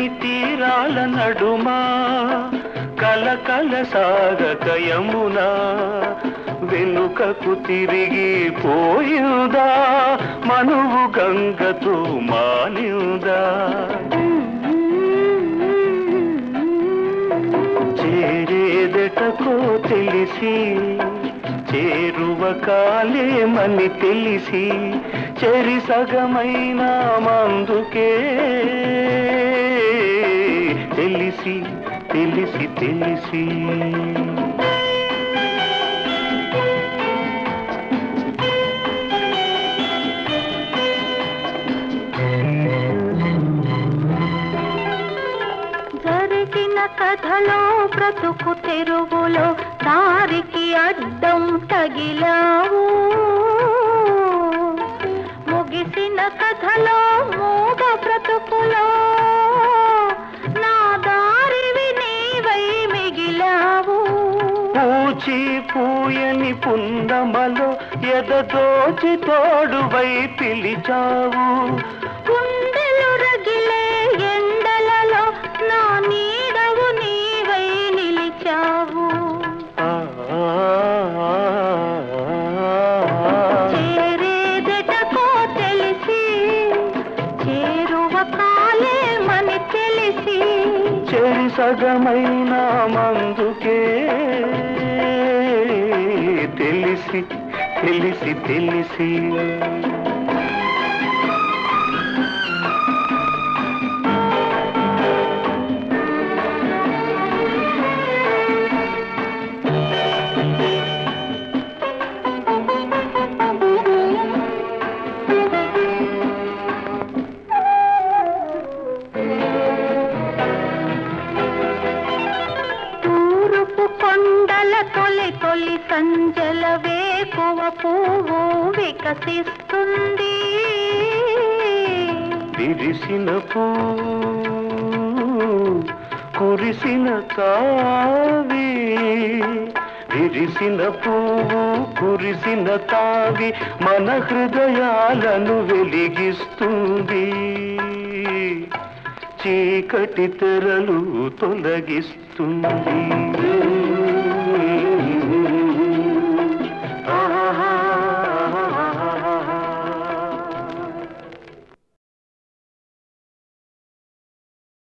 తీరాల నడుమా కలకల సాగక యమునా వెనుకకు తిరిగి పోయిందా మనువు గంగతో మానిందా చేరేదటకో తెలిసి చేరువ కాలేమని తెలిసి చెరి సగమైన మందుకే తెలిసి తెలిసి తెలిసి జరిగిన కథలో బ్రతుకు తెరువులో దారికి అడ్డం తగిలావు ముగిసిన కథలో మూగ బ్రతుకులో నా దారివి నీవై మిగిలావు పూచి పూయని పుందమలో ఎదదోచి తోడువై పిలిచావు గుండెలు రగిలే ఎండలలో నా నీడవు నీవై నిలిచావు ఆ, ఆ, ఆ, చేరేదటకో తెలిసి చేరువ కాలేమని తెలిసి చెరి సగమైన మందుకే తెలిసి తెలిసి తెలిసి తూరుపు కొండల తొలి తొలి సంజల వేకువ పువ్వు వికసిస్తుంది విరిసిన పూ కురిసిన తావి విరిసిన పువ్వు కురిసిన తావి మన హృదయాలను వెలిగిస్తుంది చీకటి తెరలు తొలగిస్తుంది